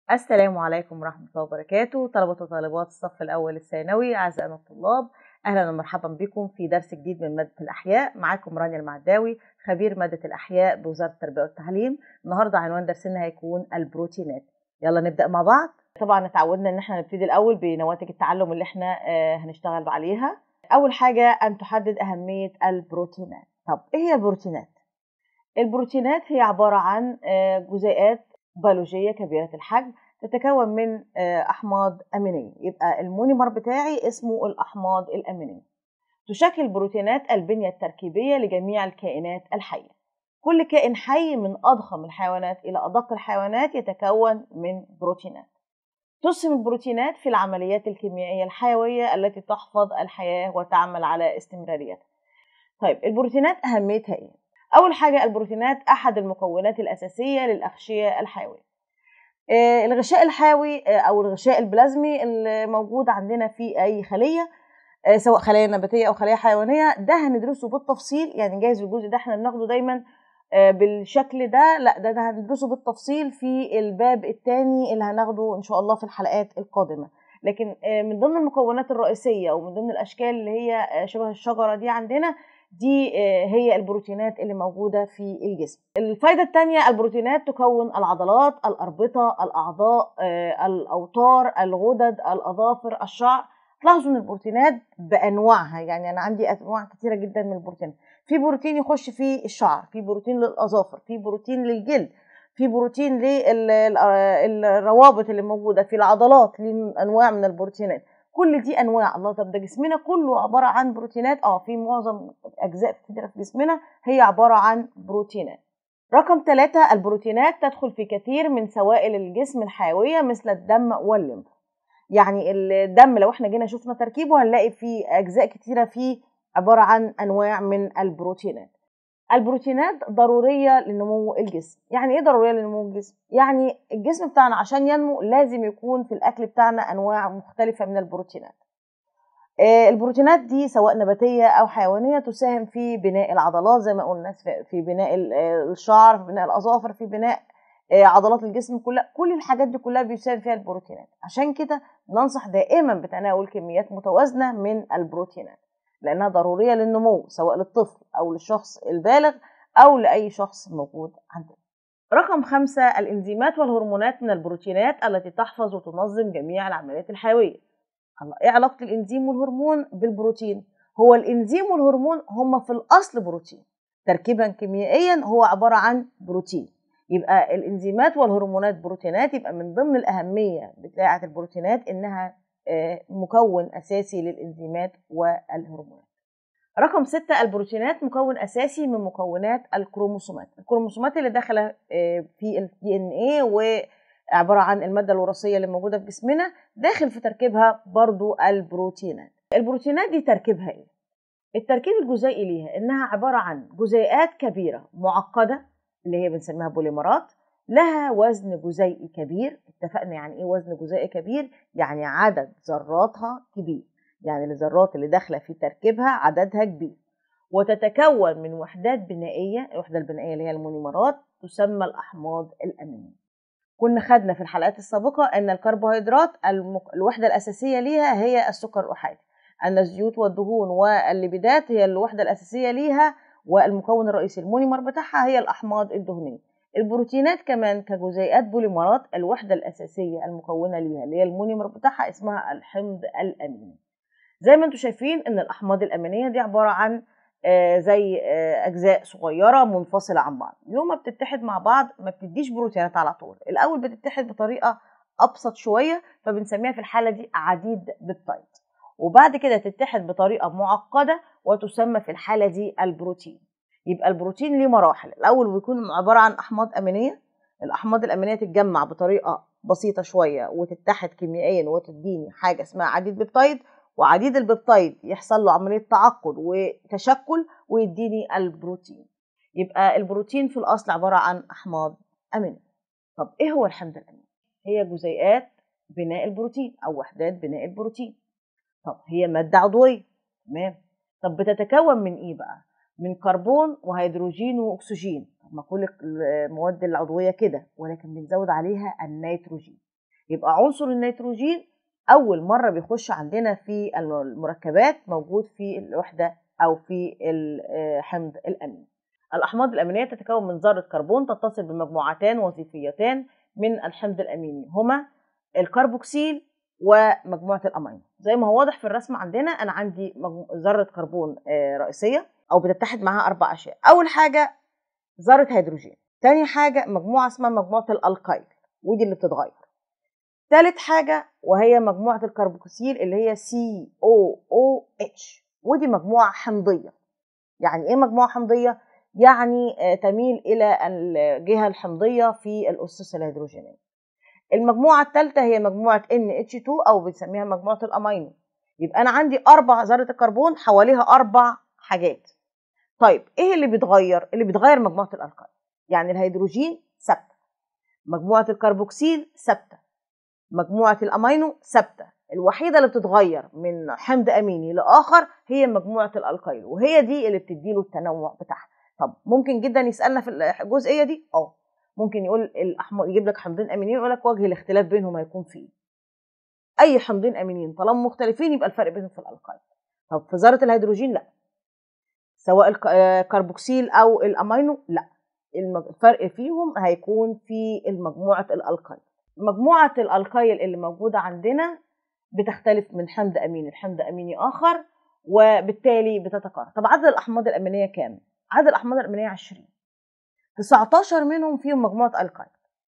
السلام عليكم ورحمة الله وبركاته طلبة وطالبات الصف الأول الثانوي أعزائنا الطلاب أهلا ومرحبا بكم في درس جديد من مادة الأحياء معاكم رانيا المعداوي خبير مادة الأحياء بوزارة التربية والتعليم النهاردة عنوان درسنا هيكون البروتينات يلا نبدأ مع بعض طبعا اتعودنا ان احنا نبتدي الأول بنواتج التعلم اللي احنا هنشتغل عليها أول حاجة أن تحدد أهمية البروتينات طب إيه هي البروتينات؟ البروتينات هي عبارة عن جزيئات بيولوجية كبيرة الحجم تتكون من أحماض أمينية يبقى المونيمر بتاعي اسمه الأحماض الأمينية تشكل البروتينات البنية التركيبية لجميع الكائنات الحية كل كائن حي من أضخم الحيوانات إلى أدق الحيوانات يتكون من بروتينات تسهم البروتينات في العمليات الكيميائية الحيوية التي تحفظ الحياة وتعمل على استمراريتها طيب البروتينات أهميتها إيه؟ أول حاجة البروتينات أحد المكونات الأساسية للأغشية الحيوية الغشاء الحيوي أو الغشاء البلازمي الموجود عندنا في أي خلية سواء خلايا نباتية أو خلايا حيوانية ده هندرسه بالتفصيل يعني جايز الجزء ده احنا بناخده دايما بالشكل ده لا ده, ده هندرسه بالتفصيل في الباب الثاني اللي هناخده إن شاء الله في الحلقات القادمة لكن من ضمن المكونات الرئيسية ومن ضمن الأشكال اللي هي شبه الشجرة دي عندنا دي هي البروتينات اللي موجودة في الجسم الفايدة الثانية البروتينات تكون العضلات الأربطة الأعضاء الأوتار الغدد الأظافر الشعر تلاحظوا ان البروتينات بانواعها يعني انا عندي انواع كتيره جدا من البروتين في بروتين يخش في الشعر في بروتين للاظافر في بروتين للجلد في بروتين للروابط اللي موجوده في العضلات لانواع من البروتينات كل دي انواع الله طب ده جسمنا كله عباره عن بروتينات اه في معظم اجزاء كتيره في جسمنا هي عباره عن بروتينات رقم ثلاثة البروتينات تدخل في كثير من سوائل الجسم الحيوية مثل الدم والليمف يعني الدم لو احنا جينا شفنا تركيبه هنلاقي فيه اجزاء كتيره فيه عباره عن انواع من البروتينات البروتينات ضروريه لنمو الجسم يعني ايه ضروريه لنمو الجسم يعني الجسم بتاعنا عشان ينمو لازم يكون في الاكل بتاعنا انواع مختلفه من البروتينات البروتينات دي سواء نباتيه او حيوانيه تساهم في بناء العضلات زي ما قلنا في بناء الشعر في بناء الاظافر في بناء عضلات الجسم كلها كل الحاجات دي كلها بيساهم فيها البروتينات عشان كده ننصح دائما بتناول كميات متوازنه من البروتينات لانها ضروريه للنمو سواء للطفل او للشخص البالغ او لاي شخص موجود عندنا رقم خمسة الإنزيمات والهرمونات من البروتينات التي تحفظ وتنظم جميع العمليات الحيوية الله إيه علاقة الإنزيم والهرمون بالبروتين؟ هو الإنزيم والهرمون هما في الأصل بروتين تركيبا كيميائيا هو عبارة عن بروتين يبقى الانزيمات والهرمونات بروتينات يبقى من ضمن الاهميه بتاعه البروتينات انها مكون اساسي للانزيمات والهرمونات رقم ستة البروتينات مكون اساسي من مكونات الكروموسومات الكروموسومات اللي داخله في الدي ان ايه وعباره عن الماده الوراثيه اللي موجوده في جسمنا داخل في تركيبها برضو البروتينات البروتينات دي تركيبها ايه التركيب الجزيئي ليها انها عباره عن جزيئات كبيره معقده اللي هي بنسميها بوليمرات لها وزن جزيئي كبير اتفقنا يعني ايه وزن جزيئي كبير يعني عدد ذراتها كبير يعني الذرات اللي داخله في تركيبها عددها كبير وتتكون من وحدات بنائيه الوحده البنائيه اللي هي المونيمرات تسمى الاحماض الامينيه كنا خدنا في الحلقات السابقه ان الكربوهيدرات المك... الوحده الاساسيه ليها هي السكر الاحادي ان الزيوت والدهون والليبيدات هي الوحده الاساسيه ليها والمكون الرئيسي المونيمر بتاعها هي الأحماض الدهنية البروتينات كمان كجزيئات بوليمرات الوحدة الأساسية المكونة ليها اللي هي المونيمر بتاعها اسمها الحمض الأميني زي ما انتم شايفين ان الأحماض الأمينية دي عبارة عن زي أجزاء صغيرة منفصلة عن بعض يوم ما بتتحد مع بعض ما بتديش بروتينات على طول الأول بتتحد بطريقة أبسط شوية فبنسميها في الحالة دي عديد بيبتايد وبعد كده تتحد بطريقة معقدة وتسمى في الحالة دي البروتين يبقى البروتين ليه مراحل الأول بيكون عبارة عن أحماض أمينية الأحماض الأمينية تتجمع بطريقة بسيطة شوية وتتحد كيميائيا وتديني حاجة اسمها عديد بيبتايد وعديد البيبتايد يحصل له عملية تعقد وتشكل ويديني البروتين يبقى البروتين في الأصل عبارة عن أحماض أمينية طب إيه هو الحمض الأميني؟ هي جزيئات بناء البروتين أو وحدات بناء البروتين طب هي مادة عضوية تمام طب بتتكون من ايه بقى من كربون وهيدروجين واكسجين طب ما كل المواد العضويه كده ولكن بنزود عليها النيتروجين يبقى عنصر النيتروجين اول مره بيخش عندنا في المركبات موجود في الوحده او في الحمض الاميني الاحماض الامينيه تتكون من ذره كربون تتصل بمجموعتان وظيفيتان من الحمض الاميني هما الكربوكسيل ومجموعه الامينو زي ما هو واضح في الرسم عندنا انا عندي ذره كربون رئيسيه او بتتحد معاها اربع اشياء اول حاجه ذره هيدروجين تاني حاجه مجموعه اسمها مجموعه الالقايل ودي اللي بتتغير تالت حاجه وهي مجموعه الكربوكسيل اللي هي سي او او اتش ودي مجموعه حمضيه يعني ايه مجموعه حمضيه يعني تميل الى الجهه الحمضيه في الاسس الهيدروجينيه المجموعة الثالثة هي مجموعة NH2 أو بنسميها مجموعة الأمينو يبقى أنا عندي أربع ذرة الكربون حواليها أربع حاجات طيب إيه اللي بيتغير؟ اللي بيتغير مجموعة الألقاب يعني الهيدروجين ثابتة مجموعة الكربوكسيل ثابتة مجموعة الأمينو ثابتة الوحيدة اللي بتتغير من حمض أميني لآخر هي مجموعة الألقايل وهي دي اللي بتديله التنوع بتاعها طب ممكن جدا يسألنا في الجزئية دي؟ اه ممكن يقول الأحمر يجيب لك حمضين امينين يقول لك وجه الاختلاف بينهم هيكون فيه اي حمضين امينين طالما مختلفين يبقى الفرق بينهم في الالقاب طب في ذره الهيدروجين لا سواء الكربوكسيل او الامينو لا الفرق فيهم هيكون في مجموعه الالقايل مجموعه الالقايل اللي موجوده عندنا بتختلف من حمض اميني لحمض اميني اخر وبالتالي بتتكرر طب عدد الاحماض الامينيه كام عدد الاحماض الامينيه 20 19 منهم فيهم مجموعة القايل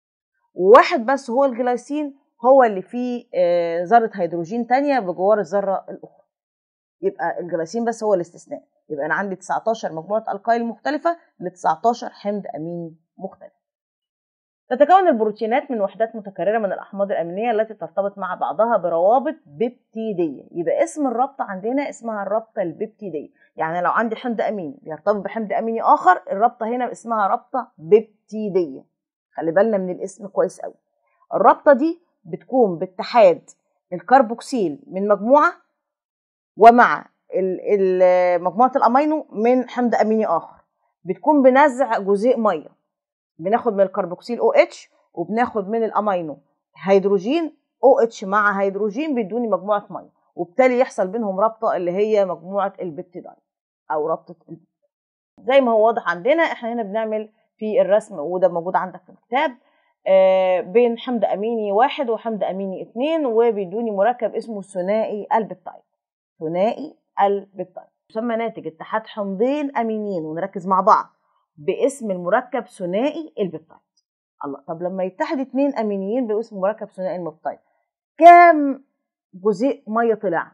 وواحد بس هو الجلايسين هو اللي فيه ذرة هيدروجين تانية بجوار الذرة الأخرى يبقى الجلايسين بس هو الاستثناء يبقى أنا عندي 19 مجموعة القايل مختلفة ل 19 حمض أميني مختلف تتكون البروتينات من وحدات متكررة من الأحماض الأمينية التي ترتبط مع بعضها بروابط بيبتيدية يبقى اسم الرابطة عندنا اسمها الرابطة البيبتيدية يعني لو عندي حمض أميني بيرتبط بحمض أميني آخر الرابطة هنا اسمها رابطة بيبتيدية خلي بالنا من الاسم كويس قوي الرابطة دي بتكون باتحاد الكربوكسيل من مجموعة ومع مجموعة الأمينو من حمض أميني آخر بتكون بنزع جزيء ميه بناخد من الكربوكسيل او اتش وبناخد من الامينو هيدروجين او اتش مع هيدروجين بيدوني مجموعه ميه وبالتالي يحصل بينهم رابطه اللي هي مجموعه البيبتيدايد او رابطه البيبتيدايد زي ما هو واضح عندنا احنا هنا بنعمل في الرسم وده موجود عندك في الكتاب آه بين حمض اميني واحد وحمض اميني اثنين وبيدوني مركب اسمه ثنائي البيبتايد ثنائي البيبتايد يسمى ناتج اتحاد حمضين امينيين ونركز مع بعض باسم المركب ثنائي البيبتايد الله طب لما يتحد اتنين امينيين باسم مركب ثنائي البيبتايد كام جزيء ميه طلع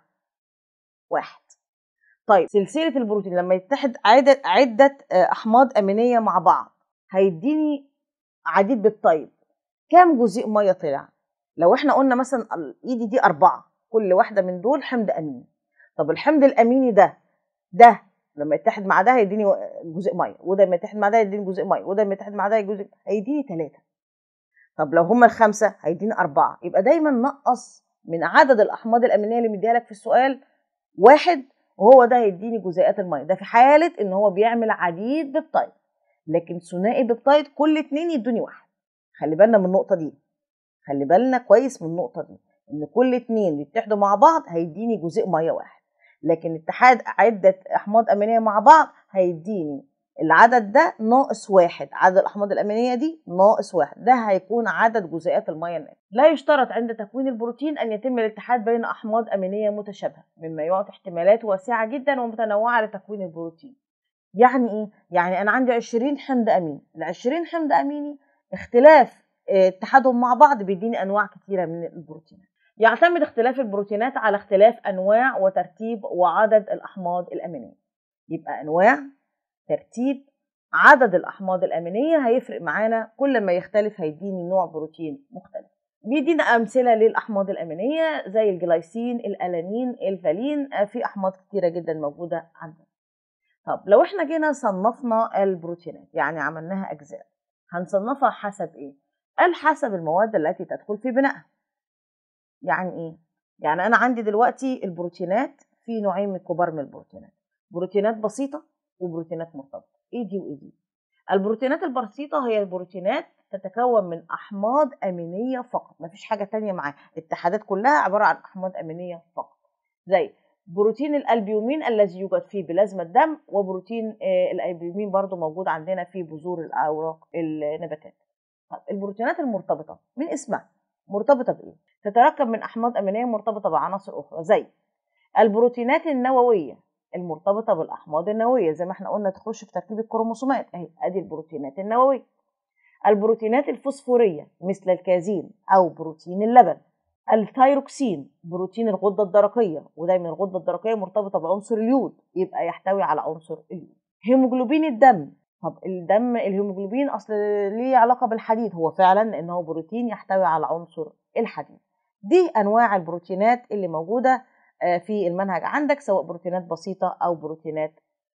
واحد طيب سلسله البروتين لما يتحد عدد عده احماض امينيه مع بعض هيديني عديد بيبتايد كام جزيء ميه طلع لو احنا قلنا مثلا الايدي دي اربعه كل واحده من دول حمض اميني طب الحمض الاميني ده ده لما يتحد مع ده هيديني جزء ميه وده لما يتحد مع ده هيديني جزء ميه وده لما يتحد مع ده جزء هيديني ثلاثه طب لو هما الخمسه هيديني اربعه يبقى دايما نقص من عدد الاحماض الامينيه اللي مديها لك في السؤال واحد وهو ده هيديني جزيئات الميه ده في حاله ان هو بيعمل عديد بيبتايد لكن ثنائي بيبتايد كل اتنين يدوني واحد خلي بالنا من النقطه دي خلي بالنا كويس من النقطه دي ان كل اتنين يتحدوا مع بعض هيديني جزيء ميه واحد لكن اتحاد عدة أحماض أمينية مع بعض هيديني العدد ده ناقص واحد عدد الأحماض الأمينية دي ناقص واحد ده هيكون عدد جزيئات المية الناتجة لا يشترط عند تكوين البروتين أن يتم الاتحاد بين أحماض أمينية متشابهة مما يعطي احتمالات واسعة جدا ومتنوعة لتكوين البروتين يعني إيه؟ يعني أنا عندي 20 حمض أميني ال 20 حمض أميني اختلاف اتحادهم مع بعض بيديني أنواع كثيرة من البروتينات يعتمد اختلاف البروتينات على اختلاف انواع وترتيب وعدد الاحماض الامينيه يبقى انواع ترتيب عدد الاحماض الامينيه هيفرق معانا كل ما يختلف هيديني نوع بروتين مختلف بيدينا امثله للاحماض الامينيه زي الجلايسين الالانين الفالين في احماض كتيره جدا موجوده عندنا طب لو احنا جينا صنفنا البروتينات يعني عملناها اجزاء هنصنفها حسب ايه قال حسب المواد التي تدخل في بنائها يعني ايه يعني انا عندي دلوقتي البروتينات في نوعين من كبار من البروتينات بروتينات بسيطه وبروتينات مرتبطه ايه دي وايه دي البروتينات البسيطة هي البروتينات تتكون من أحماض أمينية فقط مفيش حاجة تانية معاها الاتحادات كلها عبارة عن أحماض أمينية فقط زي بروتين الألبيومين الذي يوجد في بلازما الدم وبروتين الألبيومين برضو موجود عندنا في بذور الأوراق النباتات طب البروتينات المرتبطة من اسمها مرتبطة بإيه؟ تتركب من أحماض أمينية مرتبطة بعناصر أخرى زي البروتينات النووية المرتبطة بالأحماض النووية زي ما احنا قلنا تخش في تركيب الكروموسومات أهي أدي البروتينات النووية البروتينات الفوسفورية مثل الكازين أو بروتين اللبن الثايروكسين بروتين الغدة الدرقية ودايما الغدة الدرقية مرتبطة بعنصر اليود يبقى يحتوي على عنصر اليود هيموجلوبين الدم طب الدم الهيموجلوبين اصل ليه علاقه بالحديد هو فعلا لان هو بروتين يحتوي على عنصر الحديد دي انواع البروتينات اللي موجوده في المنهج عندك سواء بروتينات بسيطه او بروتينات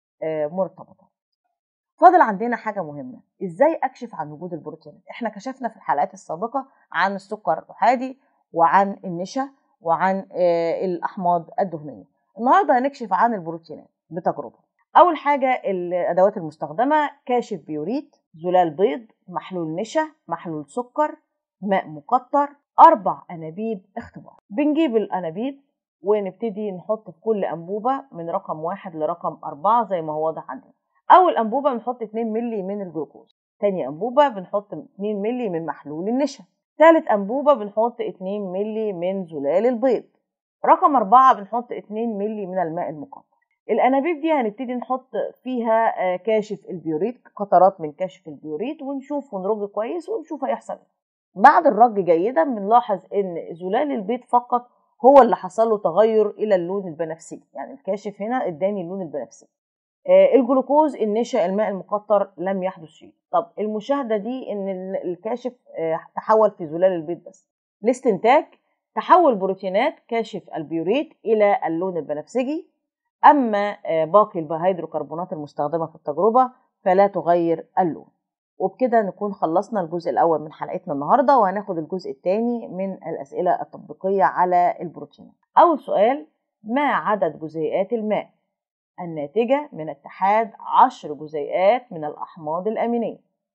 مرتبطه فاضل عندنا حاجة مهمة ازاي اكشف عن وجود البروتينات احنا كشفنا في الحلقات السابقة عن السكر الاحادي وعن النشا وعن الاحماض الدهنية النهاردة هنكشف عن البروتينات بتجربة اول حاجة الادوات المستخدمة كاشف بيوريت زلال بيض محلول نشا محلول سكر ماء مقطر اربع انابيب اختبار بنجيب الانابيب ونبتدي نحط في كل انبوبة من رقم واحد لرقم اربعة زي ما هو واضح عندنا اول انبوبه بنحط 2 مللي من الجلوكوز تاني انبوبه بنحط 2 مللي من محلول النشا تالت انبوبه بنحط 2 مللي من زلال البيض رقم أربعة بنحط 2 مللي من الماء المقطر الانابيب دي هنبتدي نحط فيها كاشف البيوريت قطرات من كاشف البيوريت ونشوف ونرج كويس ونشوف هيحصل بعد الرج جيدا بنلاحظ ان زلال البيض فقط هو اللي حصل له تغير الى اللون البنفسجي يعني الكاشف هنا اداني اللون البنفسجي الجلوكوز النشا الماء المقطر لم يحدث شيء طب المشاهده دي ان الكاشف تحول في زلال البيض بس الاستنتاج تحول بروتينات كاشف البيوريت الى اللون البنفسجي اما باقي الهيدروكربونات المستخدمه في التجربه فلا تغير اللون وبكده نكون خلصنا الجزء الاول من حلقتنا النهارده وهناخد الجزء الثاني من الاسئله التطبيقيه على البروتينات اول سؤال ما عدد جزيئات الماء الناتجة من اتحاد عشر جزيئات من الأحماض الأمينية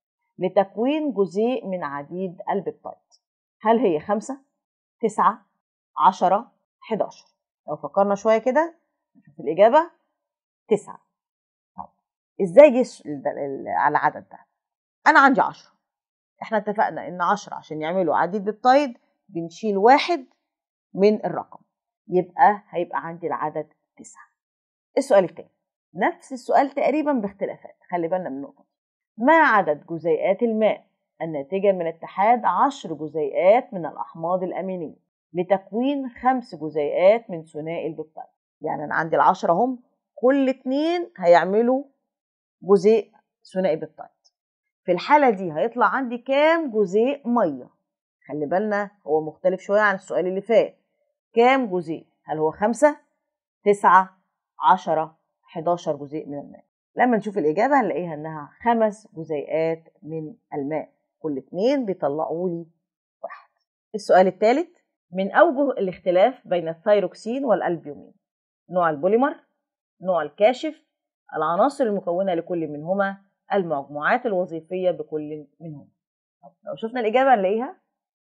لتكوين جزيء من عديد البيبتايد هل هي خمسة، تسعة، عشرة، حداشر لو فكرنا شوية كده نشوف الإجابة تسعة طب إزاي جيش على العدد ده؟ أنا عندي عشرة إحنا اتفقنا إن عشرة عشان يعملوا عديد بيبتايد بنشيل واحد من الرقم يبقى هيبقى عندي العدد تسعة السؤال الثاني نفس السؤال تقريبا باختلافات خلي بالنا من النقطة ما عدد جزيئات الماء الناتجة من اتحاد عشر جزيئات من الأحماض الأمينية لتكوين خمس جزيئات من ثنائي البيبتايد يعني أنا عندي العشرة هم كل اتنين هيعملوا جزيء ثنائي بيبتايد في الحالة دي هيطلع عندي كام جزيء مية خلي بالنا هو مختلف شوية عن السؤال اللي فات كام جزيء هل هو خمسة تسعة 10 11 جزيء من الماء لما نشوف الإجابة هنلاقيها إنها خمس جزيئات من الماء كل اتنين بيطلعوا لي واحد السؤال الثالث من أوجه الاختلاف بين الثايروكسين والألبيومين نوع البوليمر نوع الكاشف العناصر المكونة لكل منهما المجموعات الوظيفية بكل منهما لو شفنا الإجابة هنلاقيها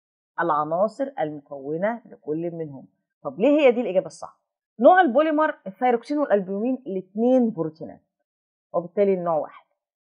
العناصر المكونة لكل منهم طب ليه هي دي الإجابة الصح؟ نوع البوليمر الثايروكسين والالبومين الاثنين بروتينات وبالتالي النوع واحد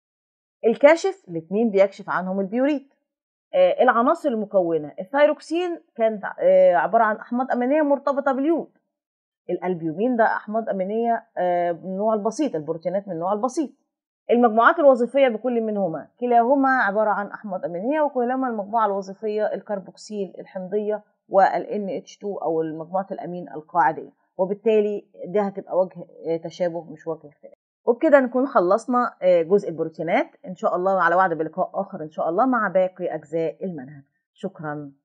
الكاشف الاثنين بيكشف عنهم البيوريت آه العناصر المكونه الثايروكسين كان آه عباره عن احماض امينيه مرتبطه باليود الالبيومين ده احماض امينيه آه من النوع البسيط البروتينات من النوع البسيط المجموعات الوظيفيه بكل منهما كلاهما عباره عن احماض امينيه وكلاهما المجموعه الوظيفيه الكربوكسيل الحمضيه وال NH2 او مجموعه الامين القاعديه وبالتالي ده هتبقى وجه تشابه مش وجه اختلاف وبكده نكون خلصنا جزء البروتينات ان شاء الله على وعد بلقاء اخر ان شاء الله مع باقي اجزاء المنهج شكرا